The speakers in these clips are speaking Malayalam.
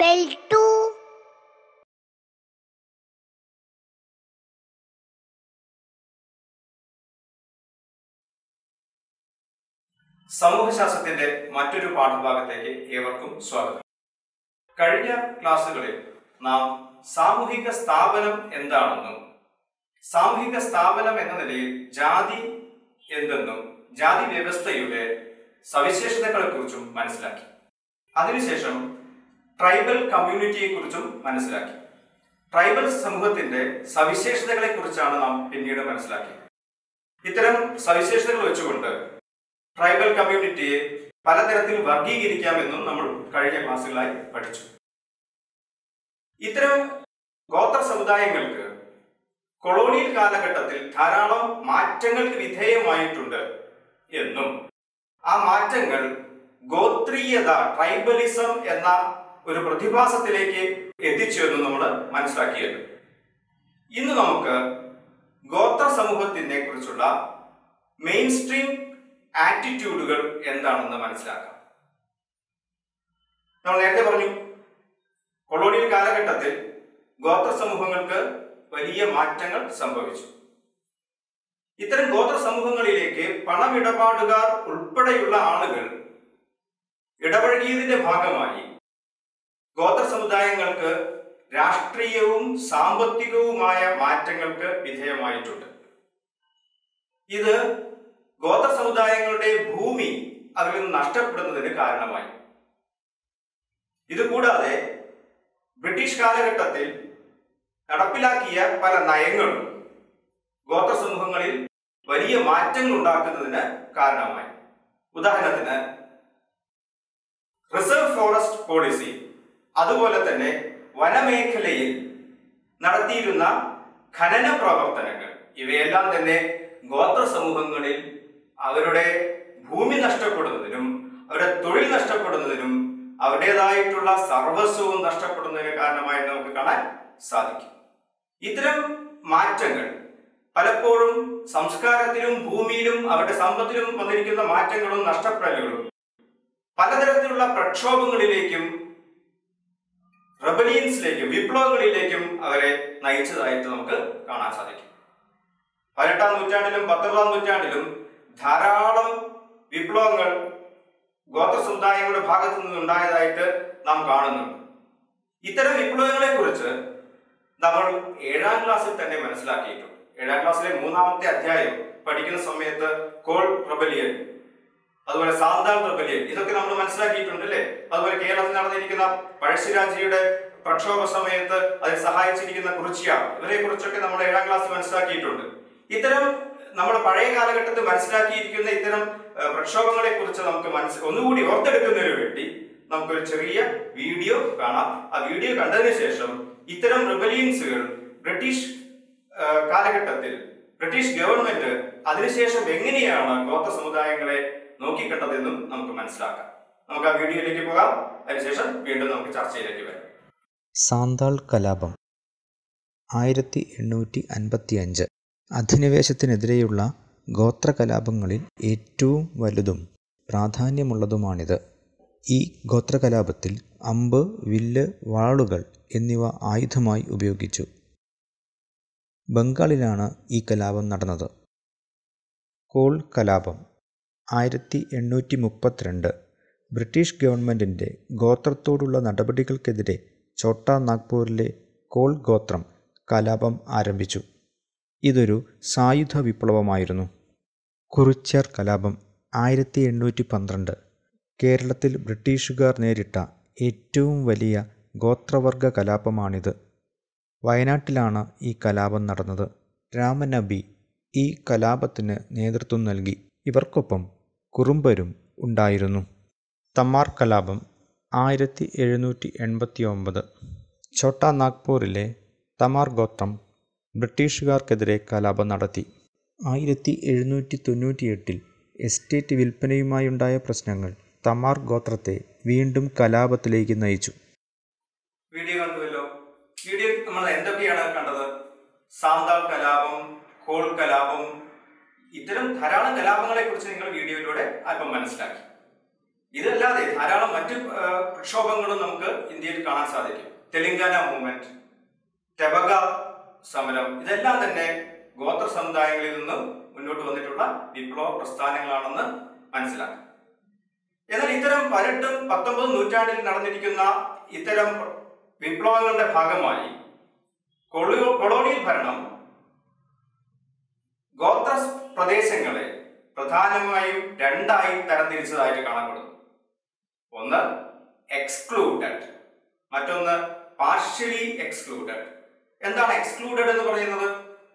L2 സമൂഹശാസ്ത്രത്തിന്റെ മറ്റൊരു പാഠഭാഗത്തേക്ക് ഏവർക്കും സ്വാഗതം കഴിഞ്ഞ ക്ലാസ്സുകളിൽ നാം സാമൂഹിക സ്ഥാപനം എന്താണെന്നും സാമൂഹിക സ്ഥാപനം എന്ന നിലയിൽ ജാതി എന്തെന്നും ജാതി വ്യവസ്ഥയുടെ സവിശേഷതകളെക്കുറിച്ചും മനസ്സിലാക്കി അതിനുശേഷം ട്രൈബൽ കമ്മ്യൂണിറ്റിയെക്കുറിച്ചും മനസ്സിലാക്കി ട്രൈബൽ സമൂഹത്തിന്റെ സവിശേഷതകളെക്കുറിച്ചാണ് നാം പിന്നീട് മനസ്സിലാക്കിയത് ഇത്തരം സവിശേഷതകൾ വെച്ചുകൊണ്ട് ട്രൈബൽ കമ്മ്യൂണിറ്റിയെ പലതരത്തിൽ വർഗീകരിക്കാമെന്നും നമ്മൾ കഴിഞ്ഞ ക്ലാസ്സുകളായി പഠിച്ചു ഇത്തരം ഗോത്ര സമുദായങ്ങൾക്ക് കൊളോണിയൽ കാലഘട്ടത്തിൽ ധാരാളം മാറ്റങ്ങൾക്ക് വിധേയമായിട്ടുണ്ട് എന്നും ആ മാറ്റങ്ങൾ ഗോത്രീയത ട്രൈബലിസം എന്ന ഒരു പ്രതിഭാസത്തിലേക്ക് എത്തിച്ചു എന്നും നമ്മൾ മനസ്സിലാക്കിയത് ഇന്ന് നമുക്ക് ഗോത്ര സമൂഹത്തിനെ കുറിച്ചുള്ള മെയിൻ സ്ട്രീം ആറ്റിറ്റ്യൂഡുകൾ എന്താണെന്ന് മനസ്സിലാക്കാം നമ്മൾ നേരത്തെ പറഞ്ഞു കൊളോണിയൽ കാലഘട്ടത്തിൽ ഗോത്ര സമൂഹങ്ങൾക്ക് വലിയ മാറ്റങ്ങൾ സംഭവിച്ചു ഇത്തരം ഗോത്ര സമൂഹങ്ങളിലേക്ക് പണമിടപാടുകാർ ഉൾപ്പെടെയുള്ള ആളുകൾ ഇടപഴകിയതിന്റെ ഭാഗമായി ഗോത്ര സമുദായങ്ങൾക്ക് രാഷ്ട്രീയവും സാമ്പത്തികവുമായ മാറ്റങ്ങൾക്ക് വിധേയമായിട്ടുണ്ട് ഇത് ഗോത്ര സമുദായങ്ങളുടെ ഭൂമി അതിൽ നിന്ന് നഷ്ടപ്പെടുന്നതിന് കാരണമായി ഇതുകൂടാതെ ബ്രിട്ടീഷ് കാലഘട്ടത്തിൽ നടപ്പിലാക്കിയ പല നയങ്ങളും ഗോത്ര സമൂഹങ്ങളിൽ വലിയ മാറ്റങ്ങൾ ഉണ്ടാക്കുന്നതിന് കാരണമായി ഉദാഹരണത്തിന് റിസർവ് ഫോറസ്റ്റ് പോളിസി അതുപോലെ തന്നെ വനമേഖലയിൽ നടത്തിയിരുന്ന ഖനന പ്രവർത്തനങ്ങൾ ഇവയെല്ലാം തന്നെ ഗോത്ര സമൂഹങ്ങളിൽ അവരുടെ ഭൂമി നഷ്ടപ്പെടുന്നതിനും അവരുടെ തൊഴിൽ നഷ്ടപ്പെടുന്നതിനും അവരുടേതായിട്ടുള്ള സർവസ്വവും നഷ്ടപ്പെടുന്നതിന് കാരണമായി നമുക്ക് കാണാൻ സാധിക്കും ഇത്തരം മാറ്റങ്ങൾ പലപ്പോഴും സംസ്കാരത്തിലും ഭൂമിയിലും അവരുടെ സമ്പത്തിലും വന്നിരിക്കുന്ന മാറ്റങ്ങളും നഷ്ടപ്പെടലുകളും പലതരത്തിലുള്ള പ്രക്ഷോഭങ്ങളിലേക്കും റബലിയൻസിലേക്കും വിപ്ലവങ്ങളിലേക്കും അവരെ നയിച്ചതായിട്ട് നമുക്ക് കാണാൻ സാധിക്കും പതിനെട്ടാം നൂറ്റാണ്ടിലും പത്തൊമ്പതാം നൂറ്റാണ്ടിലും ധാരാളം വിപ്ലവങ്ങൾ ഗോത്ര സമുദായങ്ങളുടെ ഭാഗത്തു നിന്നുണ്ടായതായിട്ട് നാം കാണുന്നുണ്ട് ഇത്തരം വിപ്ലവങ്ങളെ കുറിച്ച് നമ്മൾ ഏഴാം ക്ലാസ്സിൽ തന്നെ മനസ്സിലാക്കിയിട്ടുണ്ട് ഏഴാം ക്ലാസ്സിലെ മൂന്നാമത്തെ അധ്യായം പഠിക്കുന്ന സമയത്ത് കോൾ റബലിയൻ അതുപോലെ സാന്താൾ റബലിയൻ ഇതൊക്കെ നമ്മൾ മനസ്സിലാക്കിയിട്ടുണ്ട് അല്ലേ അതുപോലെ കേരളത്തിൽ നടന്നിരിക്കുന്ന പഴശ്ശിരാജയുടെ പ്രക്ഷോഭ സമയത്ത് അതിൽ സഹായിച്ചിരിക്കുന്ന കുറിച്ചിയ ഇവരെ കുറിച്ചൊക്കെ നമ്മൾ ഏഴാം ക്ലാസ് മനസ്സിലാക്കിയിട്ടുണ്ട് ഇത്തരം നമ്മൾ പഴയ കാലഘട്ടത്തിൽ മനസ്സിലാക്കിയിരിക്കുന്ന ഇത്തരം ഏഹ്, പ്രക്ഷോഭങ്ങളെ കുറിച്ച് നമുക്ക് മനസ്സ് ഒന്നുകൂടി ഓർത്തെടുക്കുന്നതിന് വേണ്ടി നമുക്കൊരു ചെറിയ വീഡിയോ കാണാം ആ വീഡിയോ കണ്ടതിന് ശേഷം ഇത്തരം റിബലിയൻസുകൾ ബ്രിട്ടീഷ് ഏഹ്, കാലഘട്ടത്തിൽ ബ്രിട്ടീഷ് ഗവൺമെന്റ് അതിനുശേഷം എങ്ങനെയാണ് ഗോത്ര സമുദായങ്ങളെ നോക്കിക്കണ്ടതെന്നും നമുക്ക് മനസ്സിലാക്കാം നമുക്ക് ആ വീഡിയോയിലേക്ക് പോകാം അതിനുശേഷം വീണ്ടും നമുക്ക് ചർച്ചയിലേക്ക് വരാം സാന്താൾ കലാപം ആയിരത്തി എണ്ണൂറ്റി അൻപത്തി അഞ്ച് അധിനിവേശത്തിനെതിരെയുള്ള ഗോത്രകലാപങ്ങളിൽ ഏറ്റവും വലുതും പ്രാധാന്യമുള്ളതുമാണിത് ഈ ഗോത്രകലാപത്തിൽ അമ്പ് വില്ല് വാളുകൾ എന്നിവ ആയുധമായി ഉപയോഗിച്ചു ബംഗാളിലാണ് ഈ കലാപം നടന്നത് കോൾ കലാപം ആയിരത്തി എണ്ണൂറ്റി മുപ്പത്തിരണ്ട് ബ്രിട്ടീഷ് ഗവൺമെൻറ്റിൻ്റെ ഗോത്രത്തോടുള്ള നടപടികൾക്കെതിരെ ഛോട്ടാ നാഗ്പൂരിലെ കോൾ ഗോത്രം കലാപം ആരംഭിച്ചു ഇതൊരു സായുധ വിപ്ലവമായിരുന്നു കുറിച്യർ കലാപം ആയിരത്തി എണ്ണൂറ്റി പന്ത്രണ്ട് കേരളത്തിൽ ബ്രിട്ടീഷുകാർ നേരിട്ട ഏറ്റവും വലിയ ഗോത്രവർഗ കലാപമാണിത് വയനാട്ടിലാണ് ഈ കലാപം നടന്നത് രാമനബി ഈ കലാപത്തിന് നേതൃത്വം നൽകി ഇവർക്കൊപ്പം കുറുമ്പരും ഉണ്ടായിരുന്നു തമ്മാർ കലാപം ആയിരത്തി എഴുന്നൂറ്റി എൺപത്തി ഒമ്പത് ഛോട്ടാ നാഗ്പൂരിലെ തമാർ ഗോത്രം ബ്രിട്ടീഷുകാർക്കെതിരെ കലാപം നടത്തി ആയിരത്തി എഴുന്നൂറ്റി തൊണ്ണൂറ്റിയെട്ടിൽ എസ്റ്റേറ്റ് വിൽപ്പനയുമായുണ്ടായ പ്രശ്നങ്ങൾ തമാർ ഗോത്രത്തെ വീണ്ടും കലാപത്തിലേക്ക് നയിച്ചു വീഡിയോ കണ്ടുവല്ലോ വീഡിയോ നമ്മൾ എന്തൊക്കെയാണ് കണ്ടത് സാന്താൾ കലാപം കോൾ കലാപം ഇത്തരം ധാരാളം കലാപങ്ങളെ കുറിച്ച് നിങ്ങൾ വീഡിയോയിലൂടെ അല്പം മനസ്സിലാക്കി ഇതല്ലാതെ ധാരാളം മറ്റ് ആ, പ്രക്ഷോഭങ്ങളും നമുക്ക് ഇന്ത്യയിൽ കാണാൻ സാധിക്കും തെലങ്കാന മൂവ്മെന്റ് തെബക സമരം ഇതെല്ലാം തന്നെ ഗോത്ര സമുദായങ്ങളിൽ നിന്ന് മുന്നോട്ട് വന്നിട്ടുള്ള വിപ്ലവ പ്രസ്ഥാനങ്ങളാണെന്ന് മനസ്സിലാക്കാം എന്നാൽ ഇത്തരം പതിനെട്ടും പത്തൊമ്പതും നൂറ്റാണ്ടിൽ നടന്നിരിക്കുന്ന ഇത്തരം വിപ്ലവങ്ങളുടെ ഭാഗമായി കൊളോ- കൊളോണിയൽ ഭരണം ഗോത്ര പ്രദേശങ്ങളെ പ്രധാനമായും രണ്ടായി തരംതിരിച്ചതായിട്ട് കാണപ്പെടുന്നു ഒന്ന് എക്സ്ക്ലൂഡഡ് മറ്റൊന്ന് പാർഷ്യലി എക്സ്ക്ലൂഡഡ് എന്താണ് എക്സ്ക്ലൂഡഡ് എന്ന് പറയുന്നത്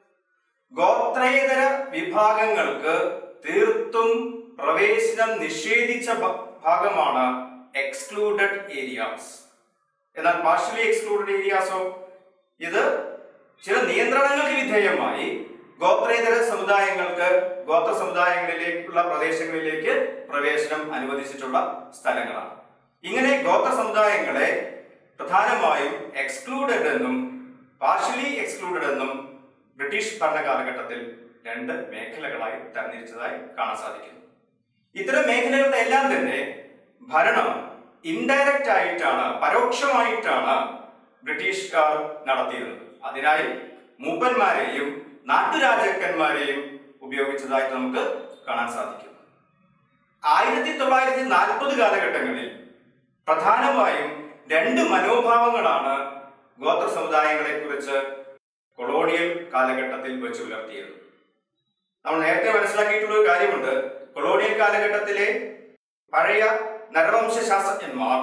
ഗോത്രേതര വിഭാഗങ്ങൾക്ക് തീർത്തും പ്രവേശനം നിഷേധിച്ച ഭ- ഭാഗമാണ് എക്സ്ക്ലൂഡഡ് ഏരിയാസ് എന്നാൽ പാർഷ്യലി എക്സ്ക്ലൂഡഡ് ഏരിയാസോ ഇത് ചില നിയന്ത്രണങ്ങൾക്ക് വിധേയമായി ഗോത്രേതര സമുദായങ്ങൾക്ക് ഗോത്ര സമുദായങ്ങളിലേക്കുള്ള പ്രദേശങ്ങളിലേക്ക് പ്രവേശനം അനുവദിച്ചിട്ടുള്ള സ്ഥലങ്ങളാണ് ഇങ്ങനെ ഗോത്ര സമുദായങ്ങളെ പ്രധാനമായും എക്സ്ക്ലൂഡഡ് എന്നും പാർഷ്യലി എക്സ്ക്ലൂഡഡ് എന്നും ബ്രിട്ടീഷ് ഭരണ കാലഘട്ടത്തിൽ രണ്ട് മേഖലകളായി തരംതിരിച്ചതായി കാണാൻ സാധിക്കുന്നു ഇത്തരം മേഖലകളുടെ എല്ലാം തന്നെ ഭരണം ഇൻഡയറക്റ്റ് ആയിട്ടാണ് പരോക്ഷമായിട്ടാണ് ബ്രിട്ടീഷുകാർ നടത്തിയിരുന്നത് അതിനായി മൂപ്പന്മാരെയും നാട്ടുരാജാക്കന്മാരെയും ഉപയോഗിച്ചതായിട്ട് നമുക്ക് കാണാൻ സാധിക്കും ആയിരത്തി തൊള്ളായിരത്തി നാൽപ്പത് കാലഘട്ടങ്ങളിൽ പ്രധാനമായും രണ്ട് മനോഭാവങ്ങളാണ് ഗോത്ര സമുദായങ്ങളെ കുറിച്ച് കൊളോണിയൽ കാലഘട്ടത്തിൽ വെച്ച് പുലർത്തിയത് നമ്മൾ നേരത്തെ മനസ്സിലാക്കിയിട്ടുള്ള ഒരു കാര്യമുണ്ട് കൊളോണിയൽ കാലഘട്ടത്തിലെ പഴയ നരവംശ ശാസ്ത്രജ്ഞന്മാർ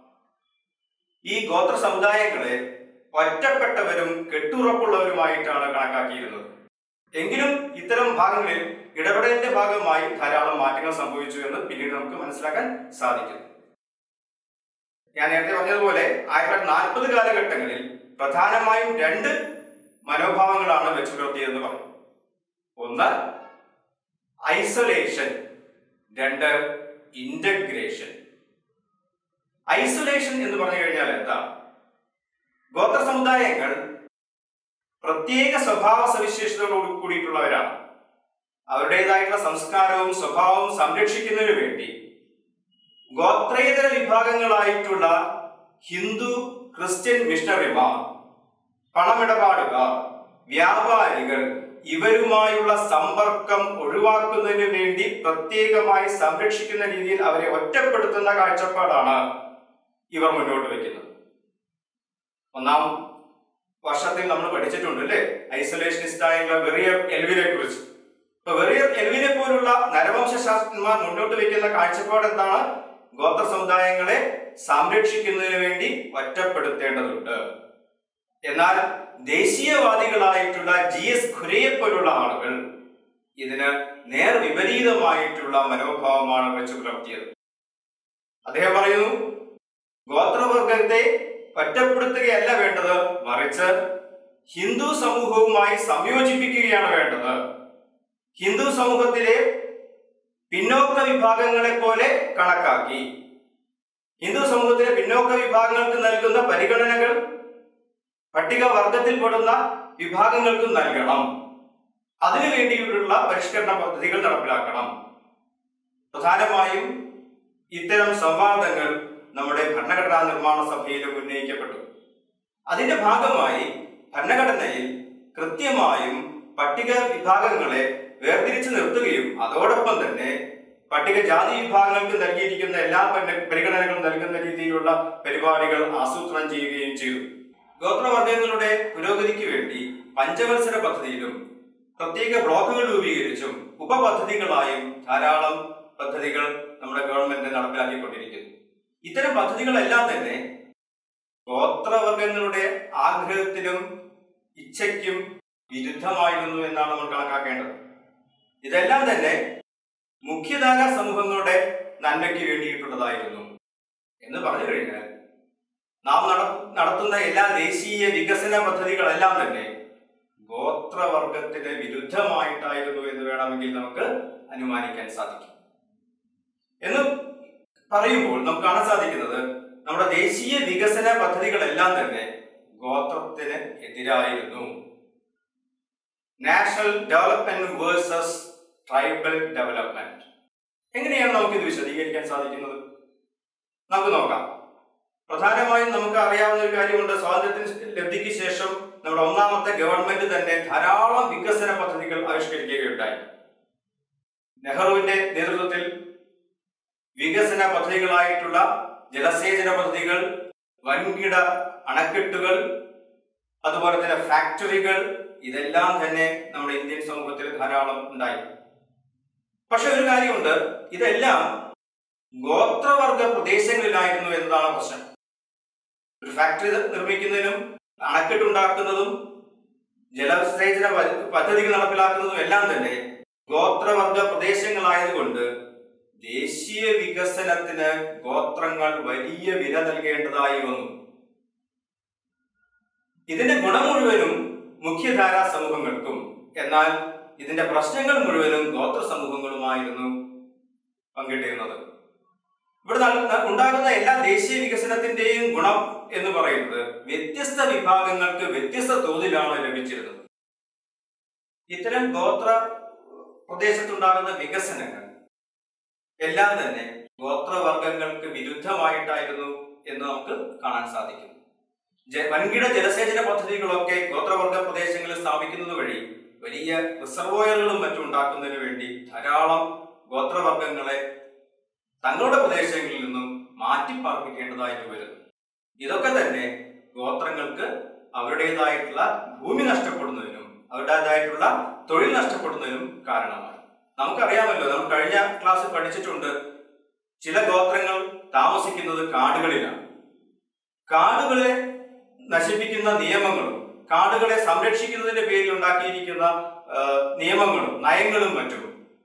ഈ ഗോത്ര സമുദായങ്ങളെ ഒറ്റപ്പെട്ടവരും കെട്ടുറപ്പുള്ളവരുമായിട്ടാണ് കണക്കാക്കിയിരുന്നത് എങ്കിലും ഇത്തരം ഭാഗങ്ങളിൽ ഇടപെടലിന്റെ ഭാഗമായി ധാരാളം മാറ്റങ്ങൾ സംഭവിച്ചു എന്ന് പിന്നീട് നമുക്ക് മനസ്സിലാക്കാൻ സാധിക്കും ഞാൻ നേരത്തെ പറഞ്ഞതുപോലെ ആയിരത്തി തൊള്ളായിരത്തി നാൽപ്പത് കാലഘട്ടങ്ങളിൽ പ്രധാനമായും രണ്ട് മനോഭാവങ്ങളാണ് വെച്ചു പുലർത്തിയതെന്ന് പറഞ്ഞു ഒന്ന് ഐസൊലേഷൻ രണ്ട് ഇന്റഗ്രേഷൻ ഐസൊലേഷൻ എന്ന് പറഞ്ഞു കഴിഞ്ഞാൽ എന്താ ഗോത്ര സമുദായങ്ങൾ പ്രത്യേക സ്വഭാവ സവിശേഷതകളോട് കൂടിയിട്ടുള്ളവരാണ് അവരുടേതായിട്ടുള്ള സംസ്കാരവും സ്വഭാവവും സംരക്ഷിക്കുന്നതിനു വേണ്ടി ഗോത്രേതര വിഭാഗങ്ങളായിട്ടുള്ള ഹിന്ദു ക്രിസ്ത്യൻ മിഷണറിമാർ പണമിടപാടുകാർ വ്യാപാരികൾ ഇവരുമായുള്ള സമ്പർക്കം ഒഴിവാക്കുന്നതിന് വേണ്ടി പ്രത്യേകമായി സംരക്ഷിക്കുന്ന രീതിയിൽ അവരെ ഒറ്റപ്പെടുത്തുന്ന കാഴ്ചപ്പാടാണ് ഇവർ മുന്നോട്ട് വെക്കുന്നത് ഒന്നാം വർഷത്തിൽ നമ്മൾ പഠിച്ചിട്ടുണ്ട് അല്ലേ ഐസൊലേഷനിസ്റ്റ് ആയിട്ടുള്ള വെറിയർ എൽവിനെ കുറിച്ച് ഇപ്പൊ വെറിയർ എൽവിനെ പോലുള്ള നരവംശ ശാസ്ത്രജ്ഞന്മാർ മുന്നോട്ട് വെക്കുന്ന കാഴ്ചപ്പാട് എന്താണ് ഗോത്ര സമുദായങ്ങളെ സംരക്ഷിക്കുന്നതിന് വേണ്ടി ഒറ്റപ്പെടുത്തേണ്ടതുണ്ട് എന്നാൽ ദേശീയവാദികളായിട്ടുള്ള ജി എസ് ഖുരയെ പോലുള്ള ആളുകൾ ഇതിന് നേർ വിപരീതമായിട്ടുള്ള മനോഭാവമാണ് വെച്ച് പുലർത്തിയത് അദ്ദേഹം പറയുന്നു ഗോത്രവർഗത്തെ ഒറ്റപ്പെടുത്തുകയല്ല വേണ്ടത് മറിച്ച് ഹിന്ദു സമൂഹവുമായി സംയോജിപ്പിക്കുകയാണ് വേണ്ടത് ഹിന്ദു സമൂഹത്തിലെ പിന്നോക്ക വിഭാഗങ്ങളെ പോലെ കണക്കാക്കി ഹിന്ദു സമൂഹത്തിലെ പിന്നോക്ക വിഭാഗങ്ങൾക്ക് നൽകുന്ന പരിഗണനകൾ പട്ടികവർഗത്തിൽപ്പെടുന്ന വിഭാഗങ്ങൾക്ക് നൽകണം അതിനു വേണ്ടിയുള്ള പരിഷ്കരണ പദ്ധതികൾ നടപ്പിലാക്കണം പ്രധാനമായും ഇത്തരം സംവാദങ്ങൾ നമ്മുടെ ഭരണഘടനാ നിർമ്മാണ സഭയിലും ഉന്നയിക്കപ്പെട്ടു അതിന്റെ ഭാഗമായി ഭരണഘടനയിൽ കൃത്യമായും പട്ടിക വിഭാഗങ്ങളെ വേർതിരിച്ചു നിർത്തുകയും അതോടൊപ്പം തന്നെ പട്ടികജാതി വിഭാഗങ്ങൾക്ക് നൽകിയിരിക്കുന്ന എല്ലാ പരി- പരിഗണനകളും നൽകുന്ന രീതിയിലുള്ള പരിപാടികൾ ആസൂത്രണം ചെയ്യുകയും ചെയ്തു ഗോത്രവർഗങ്ങളുടെ പുരോഗതിക്ക് വേണ്ടി പഞ്ചവത്സര പദ്ധതിയിലും പ്രത്യേക ബ്ലോക്കുകൾ രൂപീകരിച്ചും ഉപപദ്ധതികളായും ധാരാളം പദ്ധതികൾ നമ്മുടെ ഗവൺമെന്റ് നടപ്പിലാക്കിക്കൊണ്ടിരിക്കുന്നു ഇത്തരം പദ്ധതികളെല്ലാം തന്നെ ഗോത്രവർഗങ്ങളുടെ ആഗ്രഹത്തിനും ഇച്ഛയ്ക്കും വിരുദ്ധമായിരുന്നു എന്നാണ് നമ്മൾ കണക്കാക്കേണ്ടത് ഇതെല്ലാം തന്നെ മുഖ്യധാര സമൂഹങ്ങളുടെ നന്മയ്ക്ക് വേണ്ടിയിട്ടുള്ളതായിരുന്നു എന്ന് പറഞ്ഞു കഴിഞ്ഞാൽ നാം നട- നടത്തുന്ന എല്ലാ ദേശീയ വികസന പദ്ധതികളെല്ലാം തന്നെ ഗോത്രവർഗത്തിന് വിരുദ്ധമായിട്ടായിരുന്നു എന്ന് വേണമെങ്കിൽ നമുക്ക് അനുമാനിക്കാൻ സാധിക്കും എന്ന് പറയുമ്പോൾ നമുക്ക് കാണാൻ സാധിക്കുന്നത് നമ്മുടെ ദേശീയ വികസന പദ്ധതികളെല്ലാം തന്നെ ഗോത്രത്തിന് എതിരായിരുന്നു national development versus tribal development എങ്ങനെയാണ് നമുക്ക് ഇത് വിശദീകരിക്കാൻ സാധിക്കുന്നത് നമുക്ക് നോക്കാം പ്രധാനമായും നമുക്ക് അറിയാവുന്ന ഒരു കാര്യമുണ്ട് സ്വാതന്ത്ര്യത്തിന് ലബ്ധിക്ക് ശേഷം നമ്മുടെ ഒന്നാമത്തെ ഗവൺമെന്റ് തന്നെ ധാരാളം വികസന പദ്ധതികൾ ആവിഷ്കരിക്കുകയുണ്ടായി നെഹ്റുവിന്റെ നേതൃത്വത്തിൽ വികസന പദ്ധതികളായിട്ടുള്ള ജലസേചന പദ്ധതികൾ വൻകിട അണക്കെട്ടുകൾ അതുപോലെ തന്നെ ഫാക്ടറികൾ ഇതെല്ലാം തന്നെ നമ്മുടെ ഇന്ത്യൻ സമൂഹത്തിൽ ധാരാളം ഉണ്ടായി പക്ഷെ ഒരു കാര്യമുണ്ട് ഇതെല്ലാം ഗോത്രവർഗ പ്രദേശങ്ങളിലായിരുന്നു എന്നതാണ് പ്രശ്നം ഒരു ഫാക്ടറി നിർമ്മിക്കുന്നതിനും അണക്കെട്ടുണ്ടാക്കുന്നതും ജലസേചന പ- പദ്ധതികൾ നടപ്പിലാക്കുന്നതും എല്ലാം തന്നെ ഗോത്രവർഗ പ്രദേശങ്ങളായതുകൊണ്ട് ദേശീയ വികസനത്തിന് ഗോത്രങ്ങൾ വലിയ വില നൽകേണ്ടതായി വന്നു ഇതിന്റെ ഗുണം മുഴുവനും മുഖ്യധാരാ സമൂഹങ്ങൾക്കും എന്നാൽ ഇതിന്റെ പ്രശ്നങ്ങൾ മുഴുവനും ഗോത്ര സമൂഹങ്ങളുമായിരുന്നു പങ്കിട്ടിരുന്നത് ഇവിടെ നടക്കുന്ന- ഉണ്ടാകുന്ന എല്ലാ ദേശീയ വികസനത്തിന്റെയും ഗുണം എന്ന് പറയുന്നത് വ്യത്യസ്ത വിഭാഗങ്ങൾക്ക് വ്യത്യസ്ത തോതിലാണ് ലഭിച്ചിരുന്നത് ഇത്തരം ഗോത്ര പ്രദേശത്തുണ്ടാകുന്ന വികസനങ്ങൾ എല്ലാം തന്നെ ഗോത്രവർഗങ്ങൾക്ക് വിരുദ്ധമായിട്ടായിരുന്നു എന്ന് നമുക്ക് കാണാൻ സാധിക്കും ജ- വൻകിട ജലസേചന പദ്ധതികളൊക്കെ ഗോത്രവർഗ പ്രദേശങ്ങളിൽ സ്ഥാപിക്കുന്നത് വഴി വലിയ റിസർവോയറുകളും മറ്റും ഉണ്ടാക്കുന്നതിന് വേണ്ടി ധാരാളം ഗോത്രവർഗങ്ങളെ തങ്ങളുടെ പ്രദേശങ്ങളിൽ നിന്നും മാറ്റിപ്പാർപ്പിക്കേണ്ടതായിട്ട് വരുന്നു ഇതൊക്കെ തന്നെ ഗോത്രങ്ങൾക്ക് അവരുടേതായിട്ടുള്ള ഭൂമി നഷ്ടപ്പെടുന്നതിനും അവരുടേതായിട്ടുള്ള തൊഴിൽ നഷ്ടപ്പെടുന്നതിനും കാരണമായി നമുക്കറിയാമല്ലോ നമ്മൾ കഴിഞ്ഞ ക്ലാസ്സിൽ പഠിച്ചിട്ടുണ്ട് ചില ഗോത്രങ്ങൾ താമസിക്കുന്നത് കാടുകളിലാണ് കാടുകളെ നശിപ്പിക്കുന്ന നിയമങ്ങളും കാടുകളെ സംരക്ഷിക്കുന്നതിന്റെ പേരിൽ ഉണ്ടാക്കിയിരിക്കുന്ന ആ, നിയമങ്ങളും നയങ്ങളും മറ്റും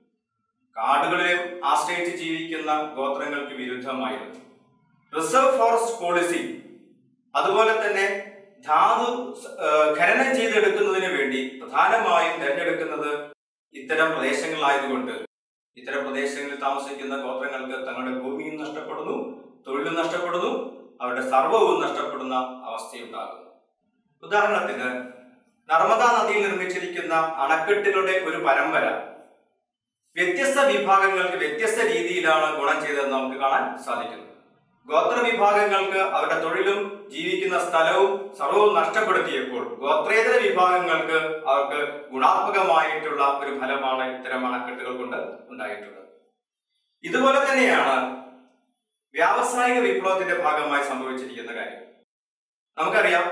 കാടുകളെ ആശ്രയിച്ച് ജീവിക്കുന്ന ഗോത്രങ്ങൾക്ക് വിരുദ്ധമായിരുന്നു റിസർവ് ഫോറസ്റ്റ് പോളിസി അതുപോലെ തന്നെ ധാതു ആ, ഖനനം ചെയ്തെടുക്കുന്നതിന് വേണ്ടി പ്രധാനമായും തിരഞ്ഞെടുക്കുന്നത് ഇത്തരം പ്രദേശങ്ങളായതുകൊണ്ട് ഇത്തരം പ്രദേശങ്ങളിൽ താമസിക്കുന്ന ഗോത്രങ്ങൾക്ക് തങ്ങളുടെ ഭൂമിയും നഷ്ടപ്പെടുന്നു തൊഴിലും നഷ്ടപ്പെടുന്നു അവരുടെ സർവവും നഷ്ടപ്പെടുന്ന അവസ്ഥയുണ്ടാകുന്നു ഉദാഹരണത്തിന് നർമ്മദാ നദിയിൽ നിർമ്മിച്ചിരിക്കുന്ന അണക്കെട്ടുകളുടെ ഒരു പരമ്പര വ്യത്യസ്ത വിഭാഗങ്ങൾക്ക് വ്യത്യസ്ത രീതിയിലാണ് ഗുണം ചെയ്തതെന്ന് നമുക്ക് കാണാൻ സാധിക്കുന്നു ഗോത്ര വിഭാഗങ്ങൾക്ക് അവരുടെ തൊഴിലും ജീവിക്കുന്ന സ്ഥലവും സർവവും നഷ്ടപ്പെടുത്തിയപ്പോൾ ഗോത്രേതര വിഭാഗങ്ങൾക്ക് അവർക്ക് ഗുണാത്മകമായിട്ടുള്ള ഒരു ഫലമാണ് ഇത്തരം അണക്കെട്ടുകൾ കൊണ്ട് ഉണ്ടായിട്ടുള്ളത് ഇതുപോലെ തന്നെയാണ് വ്യാവസായിക വിപ്ലവത്തിന്റെ ഭാഗമായി സംഭവിച്ചിരിക്കുന്ന കാര്യം നമുക്കറിയാം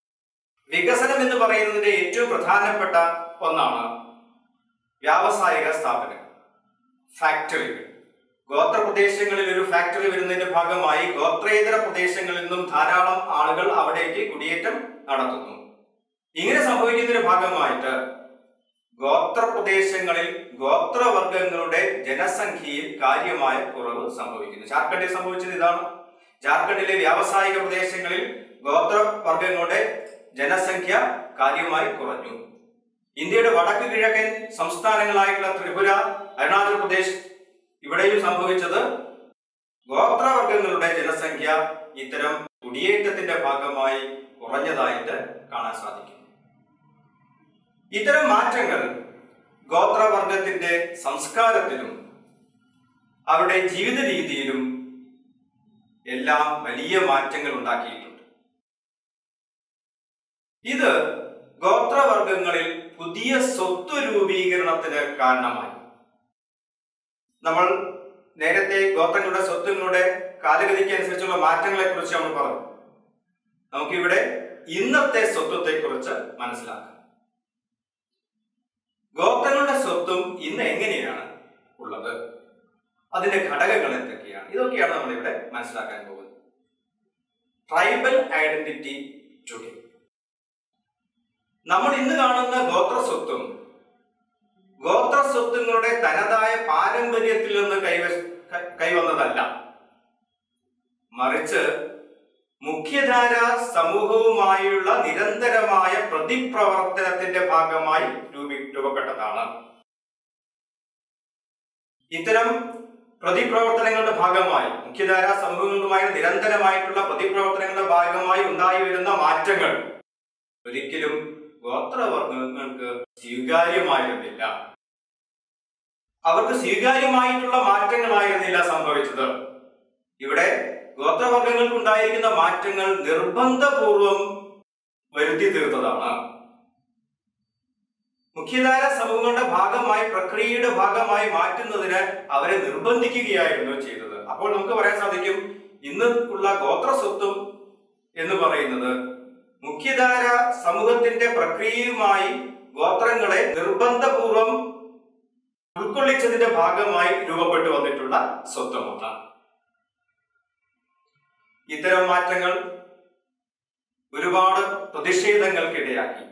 വികസനം എന്ന് പറയുന്നതിന്റെ ഏറ്റവും പ്രധാനപ്പെട്ട ഒന്നാണ് വ്യാവസായിക സ്ഥാപനങ്ങൾ ഫാക്ടറികൾ ഗോത്ര പ്രദേശങ്ങളിൽ ഒരു ഫാക്ടറി വരുന്നതിന്റെ ഭാഗമായി ഗോത്രേതര പ്രദേശങ്ങളിൽ നിന്നും ധാരാളം ആളുകൾ അവിടേക്ക് കുടിയേറ്റം നടത്തുന്നു ഇങ്ങനെ സംഭവിക്കുന്നതിന്റെ ഭാഗമായിട്ട് ഗോത്ര പ്രദേശങ്ങളിൽ ഗോത്രവർഗങ്ങളുടെ ജനസംഖ്യയിൽ കാര്യമായ കുറവ് സംഭവിക്കുന്നു ജാർഖണ്ഡിൽ സംഭവിച്ചത് ഇതാണ് ജാർഖണ്ഡിലെ വ്യാവസായിക പ്രദേശങ്ങളിൽ ഗോത്രവർഗങ്ങളുടെ ജനസംഖ്യ കാര്യമായി കുറഞ്ഞു ഇന്ത്യയുടെ വടക്ക് കിഴക്കൻ സംസ്ഥാനങ്ങളായിട്ടുള്ള ത്രിപുര അരുണാചൽ പ്രദേശ് ഇവിടെയും സംഭവിച്ചത് ഗോത്രവർഗങ്ങളുടെ ജനസംഖ്യ ഇത്തരം കുടിയേറ്റത്തിന്റെ ഭാഗമായി കുറഞ്ഞതായിട്ട് കാണാൻ സാധിക്കും ഇത്തരം മാറ്റങ്ങൾ ഗോത്രവർഗത്തിന്റെ സംസ്കാരത്തിലും അവരുടെ ജീവിത രീതിയിലും എല്ലാം വലിയ മാറ്റങ്ങൾ ഉണ്ടാക്കിയിട്ടുണ്ട് ഇത് ഗോത്രവർഗങ്ങളിൽ പുതിയ സ്വത്ത് രൂപീകരണത്തിന് കാരണമായി നമ്മൾ നേരത്തെ ഗോത്രങ്ങളുടെ സ്വത്തുകളുടെ കാലഗതിക്ക് അനുസരിച്ചുള്ള മാറ്റങ്ങളെ കുറിച്ച് നമ്മൾ പറഞ്ഞു നമുക്കിവിടെ ഇന്നത്തെ സ്വത്വത്തെ കുറിച്ച് മനസ്സിലാക്കാം ഗോത്രങ്ങളുടെ സ്വത്തും ഇന്ന് എങ്ങനെയാണ് ഉള്ളത് അതിന്റെ ഘടകങ്ങൾ എന്തൊക്കെയാണ് ഇതൊക്കെയാണ് നമ്മൾ ഇവിടെ മനസ്സിലാക്കാൻ പോകുന്നത് ട്രൈബൽ ഐഡന്റിറ്റി ടുഡേ നമ്മൾ ഇന്ന് കാണുന്ന ഗോത്ര സ്വത്തും ഗോത്ര സ്വത്തുങ്ങളുടെ തനതായ പാരമ്പര്യത്തിൽ നിന്ന് കൈവ കൈ- കൈവന്നതല്ല മറിച്ച് മുഖ്യധാര സമൂഹവുമായുള്ള നിരന്തരമായ പ്രതിപ്രവർത്തനത്തിന്റെ ഭാഗമായി രൂപി രൂപപ്പെട്ടതാണ് ഇത്തരം പ്രതിപ്രവർത്തനങ്ങളുടെ ഭാഗമായി മുഖ്യധാര സമൂഹങ്ങളുമായി നിരന്തരമായിട്ടുള്ള പ്രതിപ്രവർത്തനങ്ങളുടെ ഭാഗമായി ഉണ്ടായി വരുന്ന മാറ്റങ്ങൾ ഒരിക്കലും ഗോത്രവർഗങ്ങൾക്ക് സ്വീകാര്യമായിരുന്നില്ല അവർക്ക് സ്വീകാര്യമായിട്ടുള്ള മാറ്റങ്ങളായിരുന്നില്ല സംഭവിച്ചത് ഇവിടെ ഗോത്രവർഗങ്ങൾക്ക് ഉണ്ടായിരിക്കുന്ന മാറ്റങ്ങൾ നിർബന്ധപൂർവം വരുത്തി തീർത്തതാണ് മുഖ്യധാര സമൂഹങ്ങളുടെ ഭാഗമായി പ്രക്രിയയുടെ ഭാഗമായി മാറ്റുന്നതിന് അവരെ നിർബന്ധിക്കുകയായിരുന്നു ചെയ്തത് അപ്പോൾ നമുക്ക് പറയാൻ സാധിക്കും ഇന്ന് ഉള്ള ഗോത്രസ്വത്വം എന്ന് പറയുന്നത് മുഖ്യധാര സമൂഹത്തിന്റെ പ്രക്രിയയുമായി ഗോത്രങ്ങളെ നിർബന്ധപൂർവം ഉൾക്കൊള്ളിച്ചതിന്റെ ഭാഗമായി രൂപപ്പെട്ടു വന്നിട്ടുള്ള സ്വത്വമാണ് ഇത്തരം മാറ്റങ്ങൾ ഒരുപാട് പ്രതിഷേധങ്ങൾക്കിടയാക്കി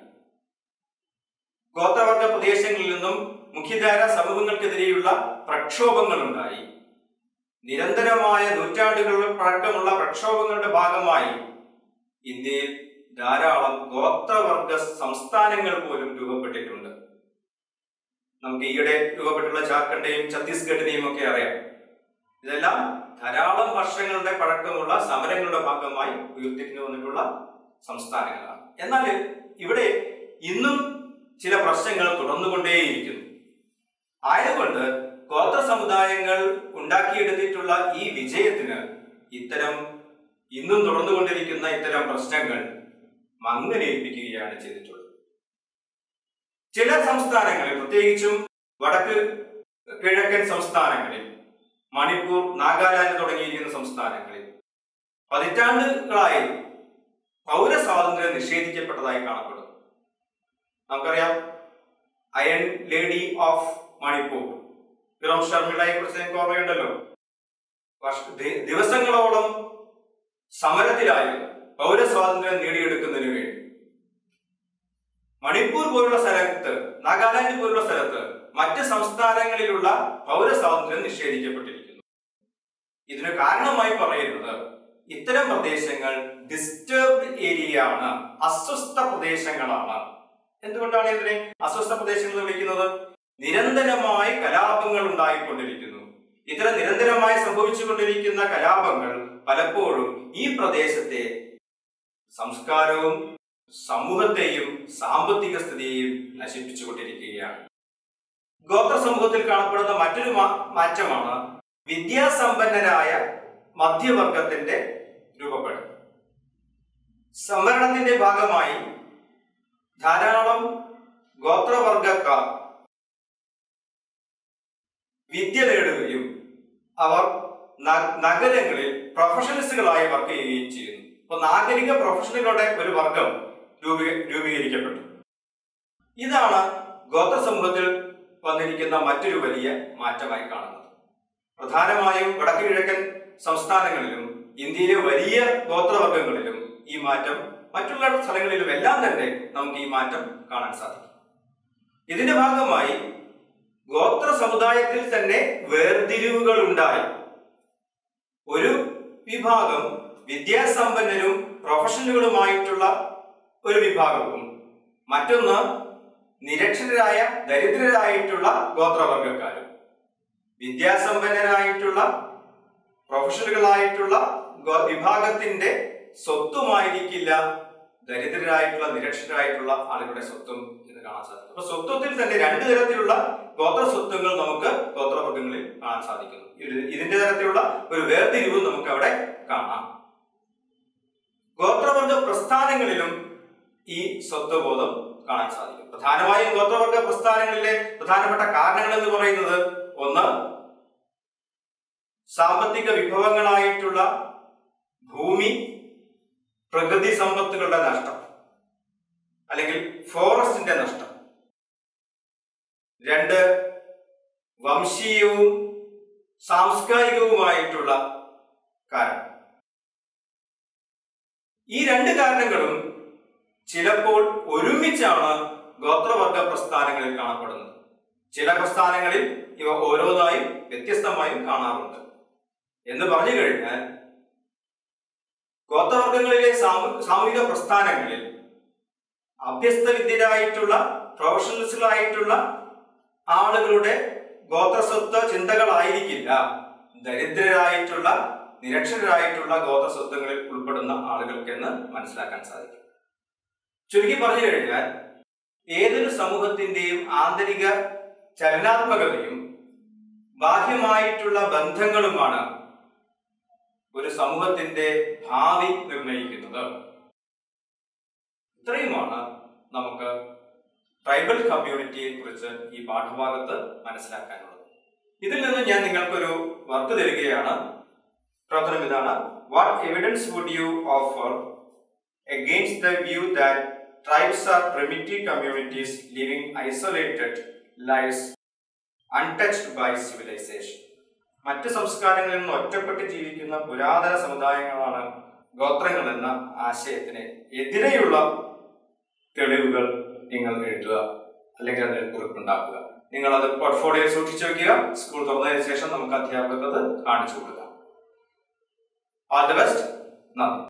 ഗോത്രവർഗ പ്രദേശങ്ങളിൽ നിന്നും മുഖ്യധാര സമൂഹങ്ങൾക്കെതിരെയുള്ള പ്രക്ഷോഭങ്ങൾ ഉണ്ടായി നിരന്തരമായ നൂറ്റാണ്ടുകൾ പഴക്കമുള്ള പ്രക്ഷോഭങ്ങളുടെ ഭാഗമായി ഇന്ത്യയിൽ ധാരാളം ഗോത്രവർഗ സംസ്ഥാനങ്ങൾ പോലും രൂപപ്പെട്ടിട്ടുണ്ട് നമുക്ക് ഈയിടെ രൂപപ്പെട്ടുള്ള ജാർഖണ്ഡയും ഛത്തീസ്ഗഡിനെയും ഒക്കെ അറിയാം ഇതെല്ലാം ധാരാളം വർഷങ്ങളുടെ പഴക്കമുള്ള സമരങ്ങളുടെ ഭാഗമായി ഉയർത്തിരിഞ്ഞു വന്നിട്ടുള്ള സംസ്ഥാനങ്ങളാണ് എന്നാൽ ഇവിടെ ഇന്നും ചില പ്രശ്നങ്ങൾ തുടർന്നുകൊണ്ടേയിരിക്കുന്നു ആയതുകൊണ്ട് ഗോത്ര സമുദായങ്ങൾ ഉണ്ടാക്കിയെടുത്തിട്ടുള്ള ഈ വിജയത്തിന് ഇത്തരം ഇന്നും തുടർന്നുകൊണ്ടിരിക്കുന്ന ഇത്തരം പ്രശ്നങ്ങൾ മങ്ങലേൽപ്പിക്കുകയാണ് ചെയ്തിട്ടുള്ളത് ചില സംസ്ഥാനങ്ങളിൽ പ്രത്യേകിച്ചും വടക്ക് കിഴക്കൻ സംസ്ഥാനങ്ങളിൽ മണിപ്പൂർ നാഗാലാൻഡ് തുടങ്ങിയിരിക്കുന്ന സംസ്ഥാനങ്ങളിൽ പതിറ്റാണ്ടുകളായി പൗരസ്വാതന്ത്ര്യം നിഷേധിക്കപ്പെട്ടതായി കാണപ്പെടുന്നു നമുക്കറിയാം iron lady of Manipur Irom ശർമിളയെ കുറിച്ച് എനിക്ക് ഓർമ്മയുണ്ടല്ലോ വർഷ- ദി- ദിവസങ്ങളോളം സമരത്തിലായിരുന്നു പൗരസ്വാതന്ത്ര്യം നേടിയെടുക്കുന്നതിന് വേണ്ടി മണിപ്പൂർ പോലുള്ള സ്ഥലത്ത് നാഗാലാൻഡ് പോലുള്ള സ്ഥലത്ത് മറ്റ് സംസ്ഥാനങ്ങളിലുള്ള പൗരസ്വാതന്ത്ര്യം നിഷേധിക്കപ്പെട്ടിരിക്കുന്നു ഇതിന് കാരണമായി പറയുന്നത് ഇത്തരം പ്രദേശങ്ങൾ ഡിസ്റ്റർബ്ഡ് ഏരിയ ആണ് അസ്വസ്ഥ പ്രദേശങ്ങളാണ് എന്തുകൊണ്ടാണ് ഇതിനെ അസ്വസ്ഥ പ്രദേശങ്ങൾ എന്ന് വിളിക്കുന്നത് നിരന്തരമായി കലാപങ്ങൾ ഉണ്ടായിക്കൊണ്ടിരിക്കുന്നു ഇത്തരം നിരന്തരമായി സംഭവിച്ചുകൊണ്ടിരിക്കുന്ന കലാപങ്ങൾ പലപ്പോഴും ഈ പ്രദേശത്തെ സംസ്കാരവും സമൂഹത്തെയും സാമ്പത്തിക സ്ഥിതിയെയും നശിപ്പിച്ചുകൊണ്ടിരിക്കുകയാണ് ഗോത്ര സമൂഹത്തിൽ കാണപ്പെടുന്ന മറ്റൊരു മാ- മാറ്റമാണ് വിദ്യാസമ്പന്നരായ മധ്യവർഗത്തിന്റെ രൂപപ്പെടൽ സംവരണത്തിന്റെ ഭാഗമായി ധാരാളം ഗോത്രവർഗക്കാർ വിദ്യ നേടുകയും അവർ ന- നഗരങ്ങളിൽ പ്രൊഫഷണൽസുകളായി വർക്ക് ചെയ്യുകയും ചെയ്യുന്നു അപ്പൊ നാഗരിക പ്രൊഫഷണലുകളുടെ ഒരു വർഗം രൂപീ രൂപീകരിക്കപ്പെട്ടു ഇതാണ് ഗോത്ര സമൂഹത്തിൽ വന്നിരിക്കുന്ന മറ്റൊരു വലിയ മാറ്റമായി കാണുന്നത് പ്രധാനമായും വടക്കു കിഴക്കൻ സംസ്ഥാനങ്ങളിലും ഇന്ത്യയിലെ വലിയ ഗോത്രവർഗങ്ങളിലും ഈ മാറ്റം മറ്റുള്ള സ്ഥലങ്ങളിലും എല്ലാം തന്നെ നമുക്ക് ഈ മാറ്റം കാണാൻ സാധിക്കും ഇതിന്റെ ഭാഗമായി ഗോത്ര സമുദായത്തിൽ തന്നെ വേർതിരിവുകൾ ഉണ്ടായി ഒരു വിഭാഗം വിദ്യാസമ്പന്നരും പ്രൊഫഷണലുകളുമായിട്ടുള്ള ഒരു വിഭാഗവും മറ്റൊന്ന് നിരക്ഷരരായ ദരിദ്രരായിട്ടുള്ള ഗോത്രവർഗക്കാരും വിദ്യാസമ്പന്നരായിട്ടുള്ള പ്രൊഫഷണലുകളായിട്ടുള്ള ഗോ- വിഭാഗത്തിന്റെ സ്വത്തുമായിരിക്കില്ല ദരിദ്രരായിട്ടുള്ള നിരക്ഷരായിട്ടുള്ള ആളുകളുടെ സ്വത്തും എന്ന് കാണാൻ സാധിക്കും അപ്പൊ സ്വത്വത്തിൽ തന്നെ രണ്ട് തരത്തിലുള്ള ഗോത്ര സ്വത്വങ്ങൾ നമുക്ക് ഗോത്രവർഗങ്ങളിൽ കാണാൻ സാധിക്കുന്നു ഇത് ഇതിന്റെ തരത്തിലുള്ള ഒരു വേർതിരിവും നമുക്ക് അവിടെ കാണാം ഗോത്രവർഗ പ്രസ്ഥാനങ്ങളിലും ഈ സ്വത്വബോധം കാണാൻ സാധിക്കും പ്രധാനമായും ഗോത്രവർഗ പ്രസ്ഥാനങ്ങളിലെ പ്രധാനപ്പെട്ട കാരണങ്ങൾ എന്ന് പറയുന്നത് ഒന്ന് സാമ്പത്തിക വിഭവങ്ങളായിട്ടുള്ള ഭൂമി പ്രകൃതി സമ്പത്തുകളുടെ നഷ്ടം അല്ലെങ്കിൽ ഫോറസ്റ്റിന്റെ നഷ്ടം രണ്ട് വംശീയവും സാംസ്കാരികവുമായിട്ടുള്ള കാരണം ഈ രണ്ട് കാരണങ്ങളും ചിലപ്പോൾ ഒരുമിച്ചാണ് ഗോത്രവർഗ പ്രസ്ഥാനങ്ങളിൽ കാണപ്പെടുന്നത് ചില പ്രസ്ഥാനങ്ങളിൽ ഇവ ഓരോന്നായും വ്യത്യസ്തമായും കാണാറുണ്ട് എന്ന് പറഞ്ഞു കഴിഞ്ഞാൽ ഗോത്രവർഗങ്ങളിലെ സാമൂ- സാമൂഹിക പ്രസ്ഥാനങ്ങളിൽ അഭ്യസ്ത വിദ്യരായിട്ടുള്ള പ്രൊഫഷണൽസുകളായിട്ടുള്ള ആളുകളുടെ ഗോത്രസ്വത്വ ചിന്തകളായിരിക്കില്ല ദരിദ്രരായിട്ടുള്ള നിരക്ഷരരായിട്ടുള്ള ഗോത്രസ്വത്വങ്ങളിൽ ഉൾപ്പെടുന്ന ആളുകൾക്കെന്ന് മനസ്സിലാക്കാൻ സാധിക്കും ചുരുക്കി പറഞ്ഞു കഴിഞ്ഞാൽ ഏതൊരു സമൂഹത്തിന്റെയും ആന്തരിക ചലനാത്മകതയും ബാഹ്യമായിട്ടുള്ള ബന്ധങ്ങളുമാണ് ഒരു സമൂഹത്തിന്റെ ഭാവി നിർണ്ണയിക്കുന്നത് ഇത്രയുമാണ് നമുക്ക് ട്രൈബൽ കമ്മ്യൂണിറ്റിയെ കുറിച്ച് ഈ പാഠഭാഗത്ത് മനസ്സിലാക്കാനുള്ളത് ഇതിൽ നിന്ന് ഞാൻ നിങ്ങൾക്കൊരു വർക്ക് തരികയാണ് പ്രവർത്തനം ഇതാണ് what evidence would you offer against the view that tribes are primitive communities living isolated lives untouched by civilization. മറ്റ് സംസ്കാരങ്ങളിൽ നിന്ന് ഒറ്റപ്പെട്ട് ജീവിക്കുന്ന പുരാതന സമുദായങ്ങളാണ് ഗോത്രങ്ങൾ എന്ന ആശയത്തിന് എതിരെയുള്ള തെളിവുകൾ നിങ്ങൾ എഴുതുക അല്ലെങ്കിൽ അതിൽ കുറിപ്പുണ്ടാക്കുക നിങ്ങൾ അത് പോർട്ട്ഫോളിയോ സൂക്ഷിച്ചു വെക്കുക സ്കൂൾ തുറന്നതിന് ശേഷം നമുക്ക് അധ്യാപകർക്ക് അത് കാണിച്ചു കൊടുക്കാം ആൾ ദി ബെസ്റ്റ് നന്ദി